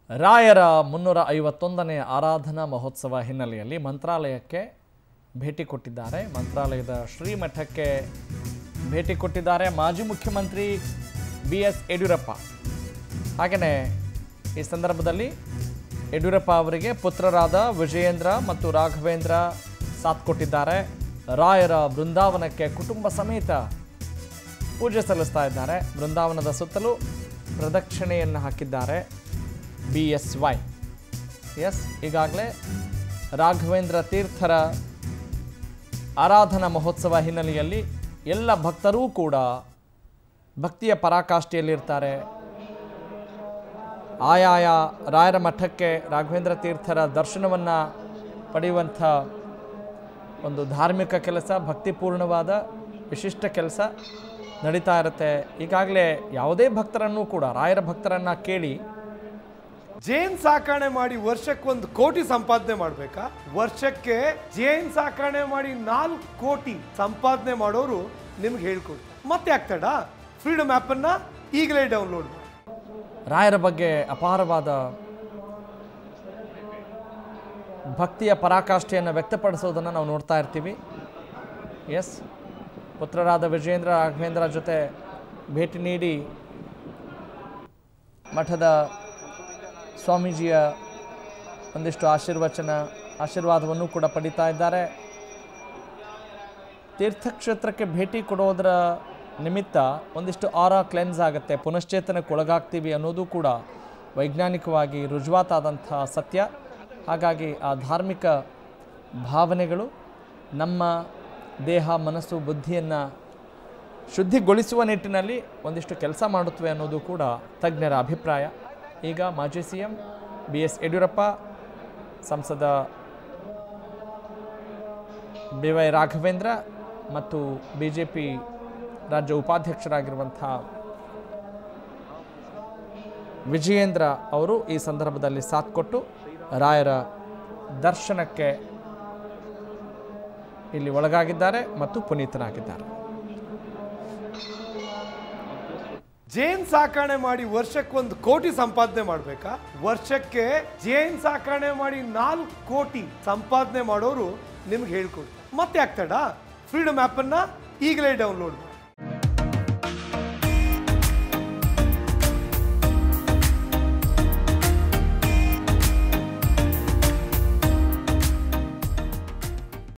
ರಾಯರ ಮುನ್ನೂರ ಐವತ್ತೊಂದನೇ ಆರಾಧನಾ ಮಹೋತ್ಸವ ಹಿನ್ನೆಲೆಯಲ್ಲಿ ಮಂತ್ರಾಲಯಕ್ಕೆ ಭೇಟಿ ಕೊಟ್ಟಿದ್ದಾರೆ ಮಂತ್ರಾಲಯದ ಶ್ರೀಮಠಕ್ಕೆ ಭೇಟಿ ಕೊಟ್ಟಿದ್ದಾರೆ ಮಾಜಿ ಮುಖ್ಯಮಂತ್ರಿ ಬಿ ಎಸ್ ಯಡಿಯೂರಪ್ಪ ಹಾಗೆಯೇ ಈ ಸಂದರ್ಭದಲ್ಲಿ ಯಡಿಯೂರಪ್ಪ ಅವರಿಗೆ ಪುತ್ರರಾದ ವಿಜಯೇಂದ್ರ ಮತ್ತು ರಾಘವೇಂದ್ರ ಸಾಥ್ ಕೊಟ್ಟಿದ್ದಾರೆ ರಾಯರ ಬೃಂದಾವನಕ್ಕೆ ಕುಟುಂಬ ಸಮೇತ ಪೂಜೆ ಸಲ್ಲಿಸ್ತಾ ಇದ್ದಾರೆ ಬೃಂದಾವನದ ಸುತ್ತಲೂ ಪ್ರದಕ್ಷಿಣೆಯನ್ನು ಹಾಕಿದ್ದಾರೆ ಬಿ ಎಸ್ ವೈ ಎಸ್ ಈಗಾಗಲೇ ರಾಘವೇಂದ್ರ ತೀರ್ಥರ ಆರಾಧನಾ ಮಹೋತ್ಸವ ಹಿನ್ನೆಲೆಯಲ್ಲಿ ಎಲ್ಲ ಭಕ್ತರೂ ಕೂಡ ಭಕ್ತಿಯ ಪರಾಕಾಷ್ಠೆಯಲ್ಲಿರ್ತಾರೆ ಆಯಾಯ ರಾಯರ ಮಠಕ್ಕೆ ರಾಘವೇಂದ್ರ ತೀರ್ಥರ ದರ್ಶನವನ್ನು ಪಡೆಯುವಂಥ ಒಂದು ಧಾರ್ಮಿಕ ಕೆಲಸ ಭಕ್ತಿಪೂರ್ಣವಾದ ವಿಶಿಷ್ಟ ಕೆಲಸ ನಡೀತಾ ಇರುತ್ತೆ ಈಗಾಗಲೇ ಯಾವುದೇ ಭಕ್ತರನ್ನು ಕೂಡ ರಾಯರ ಭಕ್ತರನ್ನು ಕೇಳಿ ಜೇನ್ ಸಾಕಣೆ ಮಾಡಿ ವರ್ಷಕ್ಕೊಂದು ಕೋಟಿ ಸಂಪಾದನೆ ಮಾಡ್ಬೇಕಾ ವರ್ಷಕ್ಕೆ ಜೇನ್ ಸಾಕಣೆ ಮಾಡಿ ನಾಲ್ಕು ಕೋಟಿ ಸಂಪಾದನೆ ಮಾಡೋರು ನಿಮ್ಗೆ ಹೇಳ್ಕೊಡ್ತಾರೆ ಮತ್ತೆ ಆಗ್ತಾಡ ಫ್ರೀಡಮ್ ಆ್ಯಪನ್ನು ಈಗಲೇ ಡೌನ್ಲೋಡ್ ಮಾಡಿ ರಾಯರ ಬಗ್ಗೆ ಅಪಾರವಾದ ಭಕ್ತಿಯ ಪರಾಕಾಷ್ಠೆಯನ್ನು ವ್ಯಕ್ತಪಡಿಸೋದನ್ನು ನಾವು ನೋಡ್ತಾ ಇರ್ತೀವಿ ಎಸ್ ಪುತ್ರರಾದ ವಿಜಯೇಂದ್ರ ರಾಘವೇಂದ್ರ ಜೊತೆ ಭೇಟಿ ನೀಡಿ ಮಠದ ಸ್ವಾಮೀಜಿಯ ಒಂದಿಷ್ಟು ಆಶೀರ್ವಚನ ಆಶೀರ್ವಾದವನ್ನು ಕೂಡ ಪಡಿತಾ ಇದ್ದಾರೆ ತೀರ್ಥಕ್ಷೇತ್ರಕ್ಕೆ ಭೇಟಿ ಕೊಡೋದರ ನಿಮಿತ್ತ ಒಂದಿಷ್ಟು ಆರಾ ಕ್ಲೆನ್ಸ್ ಆಗುತ್ತೆ ಪುನಶ್ಚೇತನಕ್ಕೆ ಒಳಗಾಗ್ತೀವಿ ಅನ್ನೋದು ಕೂಡ ವೈಜ್ಞಾನಿಕವಾಗಿ ರುಜುವಾತಾದಂಥ ಸತ್ಯ ಹಾಗಾಗಿ ಆ ಧಾರ್ಮಿಕ ಭಾವನೆಗಳು ನಮ್ಮ ದೇಹ ಮನಸ್ಸು ಬುದ್ಧಿಯನ್ನು ಶುದ್ಧಿಗೊಳಿಸುವ ನಿಟ್ಟಿನಲ್ಲಿ ಒಂದಿಷ್ಟು ಕೆಲಸ ಮಾಡುತ್ತವೆ ಅನ್ನೋದು ಕೂಡ ತಜ್ಞರ ಅಭಿಪ್ರಾಯ ಈಗ ಮಾಜಿ C M B S Yediyurappa ಸಂಸದ ಬಿ ವೈ ರಾಘವೇಂದ್ರ ಮತ್ತು ಬಿ ಜೆ ಪಿ ರಾಜ್ಯ ಉಪಾಧ್ಯಕ್ಷರಾಗಿರುವಂಥ ವಿಜಯೇಂದ್ರ ಅವರು ಈ ಸಂದರ್ಭದಲ್ಲಿ ಸಾಥ್ ಕೊಟ್ಟು ರಾಯರ ದರ್ಶನಕ್ಕೆ ಇಲ್ಲಿ ಒಳಗಾಗಿದ್ದಾರೆ ಮತ್ತು ಪುನೀತನಾಗಿದ್ದಾರೆ ಜೇನ್ ಸಾಕಣೆ ಮಾಡಿ ವರ್ಷಕ್ಕೊಂದು ಕೋಟಿ ಸಂಪಾದನೆ ಮಾಡ್ಬೇಕಾ ವರ್ಷಕ್ಕೆ ಜೇನ್ ಸಾಕಣೆ ಮಾಡಿ ನಾಲ್ಕು ಕೋಟಿ ಸಂಪಾದನೆ ಮಾಡೋರು ನಿಮ್ಗೆ ಹೇಳ್ಕೊಡ್ತಾರೆ ಮತ್ತೆ ಆಗ್ತಾಡ ಫ್ರೀಡಮ್ ಆ್ಯಪನ್ನು ಈಗಲೇ ಡೌನ್ಲೋಡ್ ಮಾಡಿ